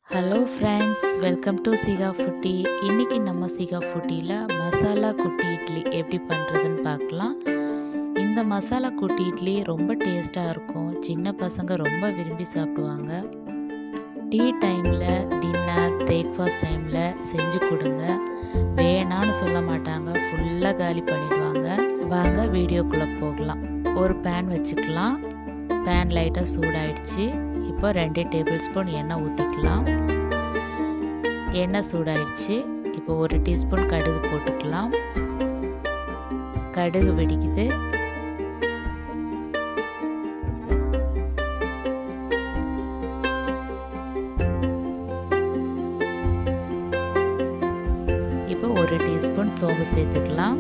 hello friends welcome to Sika foodie இன்றைக்கி நம்ம சிகா ஃபுட்டியில் மசாலா குட்டி இட்லி எப்படி பண்ணுறதுன்னு பார்க்கலாம் இந்த மசாலா குட்டி இட்லி ரொம்ப டேஸ்ட்டாக இருக்கும் சின்ன பசங்க ரொம்ப விரும்பி சாப்பிடுவாங்க டீ டைமில் டின்னர் பிரேக்ஃபாஸ்ட் டைமில் செஞ்சு கொடுங்க வேணான்னு சொல்ல மாட்டாங்க ஃபுல்லாக காலி பண்ணிடுவாங்க வாங்க வீடியோக்குள்ளே போகலாம் ஒரு பேன் வச்சுக்கலாம் பேன் லைட்டாக சூடாயிடுச்சு இப்போ ரெண்டு டேபிள் ஸ்பூன் எண்ணெய் ஊற்றிக்கலாம் எண்ணெய் சூடாயிடுச்சு இப்போ ஒரு டீஸ்பூன் கடுகு போட்டுக்கலாம் கடுகு வெடிக்குது இப்போ ஒரு டீஸ்பூன் சோம்பு சேர்த்துக்கலாம்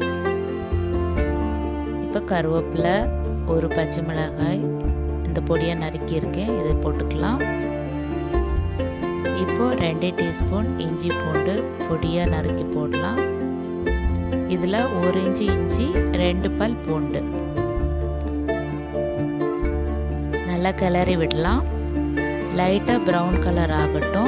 இப்போ கருவேப்பிலை ஒரு பச்சை மிளகாய் இந்த பொடியாக நறுக்கியிருக்கேன் இதை போட்டுக்கலாம் இப்போ ரெண்டே டீஸ்பூன் இஞ்சி பூண்டு பொடியாக நறுக்கி போடலாம் இதில் ஒரு இஞ்சி இஞ்சி ரெண்டு பல் பூண்டு நல்லா கிளறி விடலாம் லைட்டாக ப்ரௌன் கலர் ஆகட்டும்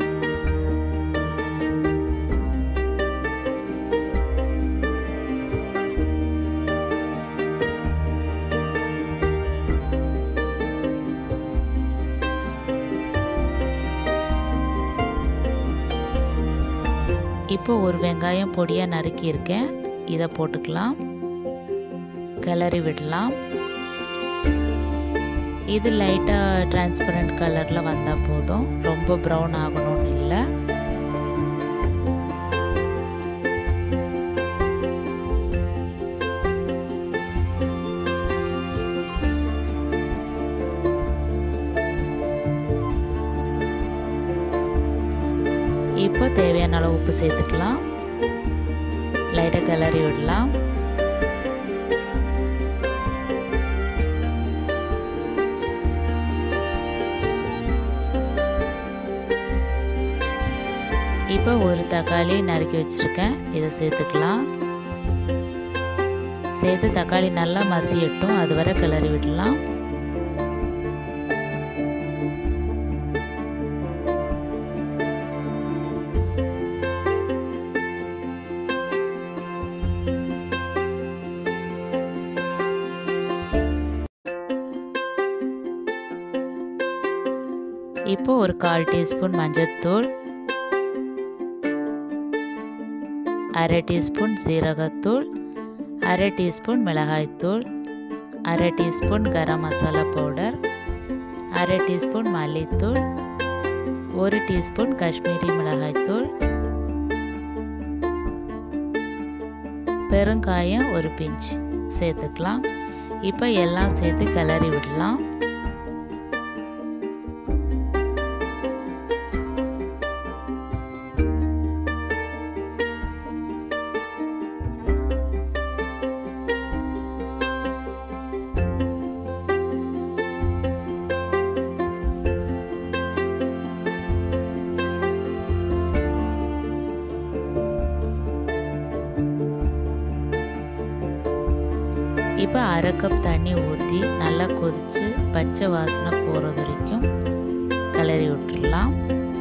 இப்போ ஒரு வெங்காயம் பொடியாக நறுக்கியிருக்கேன் இதை போட்டுக்கலாம் கிளறி விடலாம் இது லைட்டாக டிரான்ஸ்பரண்ட் கலரில் வந்தால் போதும் ரொம்ப ப்ரௌன் ஆகணும்னு இல்லை இப்போ தேவையான அளவு உப்பு சேர்த்துக்கலாம் லைட்டாக கிளறி விடலாம் இப்போ ஒரு தக்காளி நறுக்கி வச்சுருக்கேன் இதை சேர்த்துக்கலாம் சேர்த்து தக்காளி நல்லா மசியட்டும் அது வரை கிளறி விடலாம் இப்போ ஒரு கால் டீஸ்பூன் மஞ்சத்தூள் அரை டீஸ்பூன் சீரகத்தூள் அரை டீஸ்பூன் மிளகாய்த்தூள் அரை டீஸ்பூன் கரம் மசாலா பவுடர் அரை டீஸ்பூன் மல்லித்தூள் ஒரு டீஸ்பூன் காஷ்மீரி மிளகாய்த்தூள் பெருங்காயம் ஒரு பிஞ்ச் சேர்த்துக்கலாம் இப்போ எல்லாம் சேர்த்து கிளறி விடலாம் இப்போ அரை கப் தண்ணி ஊற்றி நல்லா கொதித்து பச்சை வாசனை போகிறது வரைக்கும் கிளறி விட்டுடலாம்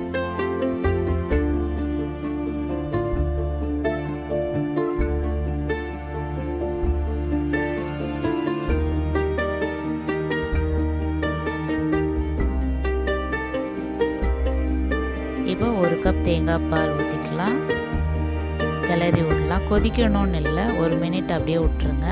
இப்போ ஒரு கப் தேங்காய் பால் ஊற்றிக்கலாம் கிளறி விடலாம் கொதிக்கணும்னு இல்லை ஒரு மினிட் அப்படியே விட்டுருங்க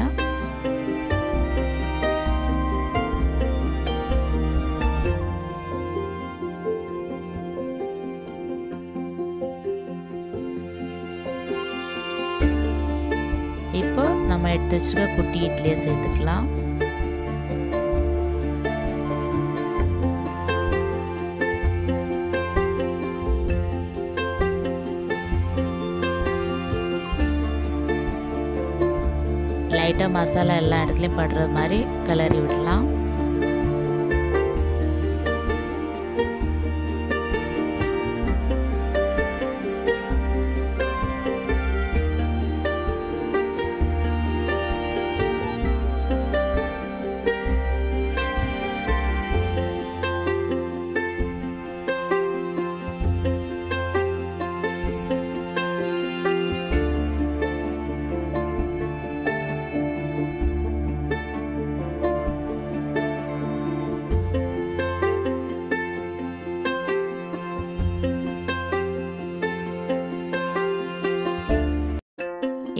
இப்போ நம்ம எடுத்து வச்சுருக்க குட்டி இட்லியை சேர்த்துக்கலாம் லைட்டாக மசாலா எல்லா இடத்துலையும் படுற மாதிரி கிளறி விடலாம்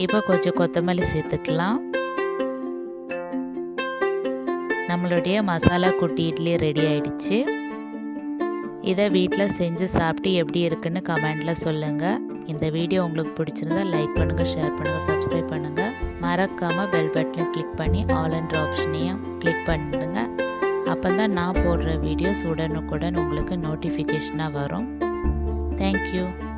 இப்போ கொஞ்சம் கொத்தமல்லி சேர்த்துக்கலாம் நம்மளுடைய மசாலா குட்டி இட்லி ரெடி ஆயிடுச்சு இதை வீட்டில் செஞ்சு சாப்பிட்டு எப்படி இருக்குன்னு கமெண்டில் சொல்லுங்கள் இந்த வீடியோ உங்களுக்கு பிடிச்சிருந்தா லைக் பண்ணுங்கள் ஷேர் பண்ணுங்கள் சப்ஸ்கிரைப் பண்ணுங்கள் மறக்காமல் பெல் பட்டனை கிளிக் பண்ணி ஆல் அண்ட் ஆப்ஷனையும் கிளிக் பண்ணிடுங்க அப்போ தான் நான் போடுற வீடியோஸ் உடனுக்குடன் உங்களுக்கு நோட்டிஃபிகேஷனாக வரும் தேங்க்யூ